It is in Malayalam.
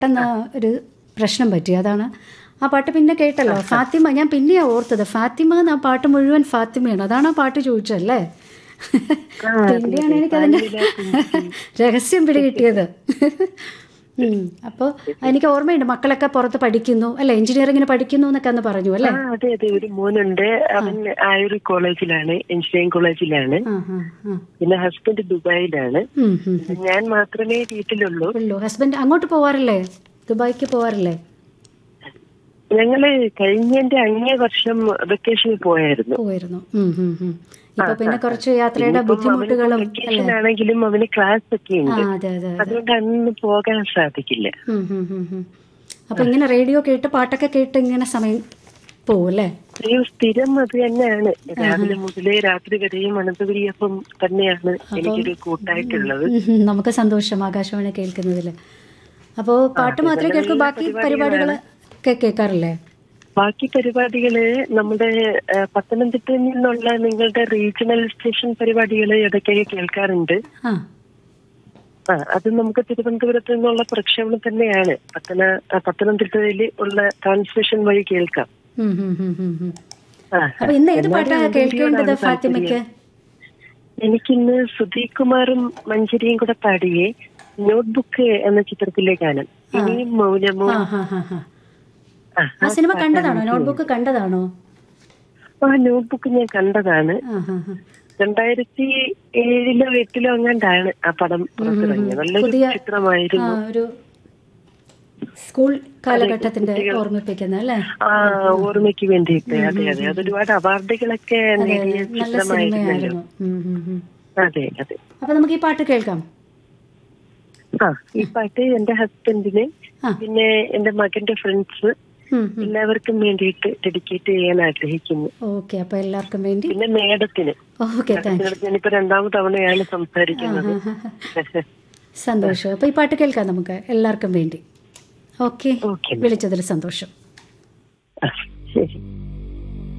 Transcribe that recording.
പെട്ടെന്ന് ഒരു പ്രശ്നം പറ്റി അതാണ് ആ പാട്ട് പിന്നെ കേട്ടല്ലോ ഫാത്തിമ ഞാൻ പിന്നെയാ ഓർത്തത് ഫാത്തിമ എന്ന ആ പാട്ട് മുഴുവൻ ഫാത്തിമയാണ് അതാണ് ആ പാട്ട് ചോദിച്ചല്ലേ പിന്നെയാണ് എനിക്കതിൻ്റെ രഹസ്യം പിടികിട്ടിയത് ഉം. അപ്പോൾ എനിക്ക് ഓർമ്മയുണ്ട് മക്കളൊക്കെ പുറത്ത് പഠിക്കുന്നു അല്ലെ എഞ്ചിനീയറിങ്ങിന് പഠിക്കുന്നു എന്നൊക്കെ അന്ന് പറഞ്ഞു അല്ലേ ആ അതെ അതെ ഒരു മോനുണ്ട് അവൻ ആയൊരു കോളേജിലാണ് എഞ്ചിനീയറിംഗ് കോളേജിലാണ് ആ ആ ആ പിന്നെ ഹസ്ബൻഡ് ദുബായിലാണ് ഉം, ഉം. ഞാൻ മാത്രമേ വീട്ടിലുള്ളൂ ഉള്ളൂ ഹസ്ബൻഡ് അങ്ങോട്ട് പോവാറില്ലേ ദുബായിക്ക് പോവാറില്ലേ ഞങ്ങള് കഴിഞ്ഞതിന്റെ അങ്ങേ വർഷം വെക്കേഷനിൽ പോയായിരുന്നു പോയിരുന്നു ഉം, ഉം, ഉം. ഇപ്പൊ പിന്നെ കുറച്ച് യാത്രയുടെ ബുദ്ധിമുട്ടുകളും വെക്കേഷൻ ആണെങ്കിലും അവന് ക്ലാസ് ഒക്കെ ആ ഉണ്ട് അതെ അതെ അതുകൊണ്ട് അന്ന് പോകാൻ സാധിക്കില്ല ഉം, ഉം, ഉം, ഉം. അപ്പൊ ഇങ്ങനെ റേഡിയോ കേട്ട് പാട്ടൊക്കെ കേട്ട് ഇങ്ങനെ സമയം പോവും അല്ലേ ഒരു സ്ഥിരം അത് തന്നെയാണ് രാവിലെ മുതലേ രാത്രി വരെയും അനന്തപുരിയപ്പം തന്നെയാണ് എനിക്കൊരു കൂട്ടായിട്ടുള്ളത് ഉം, ഉം. നമുക്ക് സന്തോഷം ആകാശവാണി കേൾക്കുന്നതിൽ അപ്പോൾ പാട്ട് മാത്രമേ കേൾക്കൂ ബാക്കി പരിപാടികൾ ഒക്കെ കേൾക്കാറില്ലേ ബാക്കി പരിപാടികള് നമ്മുടെ ആ, പത്തനംതിട്ടയിൽ നിന്നുള്ള നിങ്ങളുടെ റീജിയണൽ സ്റ്റേഷൻ പരിപാടികള് ഇടയ്ക്കൊക്കെ കേൾക്കാറുണ്ട് ആ ആ അത് നമുക്ക് തിരുവനന്തപുരത്ത് നിന്നുള്ള പ്രക്ഷേപണം തന്നെയാണ് പത്തന ആ, പത്തനംതിട്ടയിൽ ഉള്ള ട്രാൻസ്മിഷൻ വഴി കേൾക്കാം ഉം, ഉം, ഉം, ഉം, ഉം. ആ, അപ്പൊ ഇന്ന് ഏത് എന്നാലും പാട്ടാ അനന്തപുരിയോടാണ് കേൾക്കേണ്ടത് താല്പര്യം. ഫാത്തിമയ്ക്ക് എനിക്കിന്ന് സുധീഷ് കുമാറും മഞ്ജരിയും കൂടെ പാടിയേ നോട്ട്ബുക്ക് എന്ന ചിത്രത്തിലെ ഗാനം ഇനിയും മൗനമോ ആ ഹാ ഹാ ഹാ ആ, ആ സിനിമ കണ്ടതാണോ നോട്ട്ബുക്ക് കണ്ടതാണോ ആ നോട്ട്ബുക്ക് ഞാൻ കണ്ടതാണ് ആ ഹാ ഹാ രണ്ടായിരത്തി ഏഴിലോ എട്ടിലോ അങ്ങാണ്ടാണ് ആ പടം പുറത്തിറങ്ങിയത് നല്ലൊരു പുതിയ ആ ചിത്രമായിരുന്നു ഒരു സ്കൂൾ കാലഘട്ടത്തിന്റെ ഓർമ്മിപ്പിക്കുന്ന അല്ലേ ആ ഓർമ്മയ്ക്ക് വേണ്ടിയിട്ട് അതെ അതെ അതൊരുപാട് അവാർഡുകളൊക്കെ നേടിയ നല്ല ചിത്രമായിരുന്നല്ലോ സിനിമയായിരുന്നു ഉം, ഉം, ഉം. അതെ അതെ അപ്പൊ നമുക്ക് ഈ പാട്ട് കേൾക്കാം ആ ഈ പാട്ട് എന്റെ ഹസ്ബൻഡിന് ആ. പിന്നെ എന്റെ മകന്റെ ഫ്രണ്ട്സ് ഉം, ഉം. എല്ലാവർക്കും വേണ്ടിയിട്ട് ഡെഡിക്കേറ്റ് ചെയ്യാൻ ആഗ്രഹിക്കുന്നു ഓക്കെ അപ്പൊ എല്ലാവർക്കും വേണ്ടി പിന്നെ മേഡത്തിന് ഓക്കെ താങ്ക് നിങ്ങളോട് ഞാനിപ്പോ രണ്ടാമത് തവണയാണ് സംസാരിക്കുന്നത് സന്തോഷം അപ്പൊ ഈ പാട്ട് കേൾക്കാം നമുക്ക് എല്ലാവർക്കും വേണ്ടി ഓക്കെ ഓക്കെ വിളിച്ചതിൽ സന്തോഷം ആ, ശരി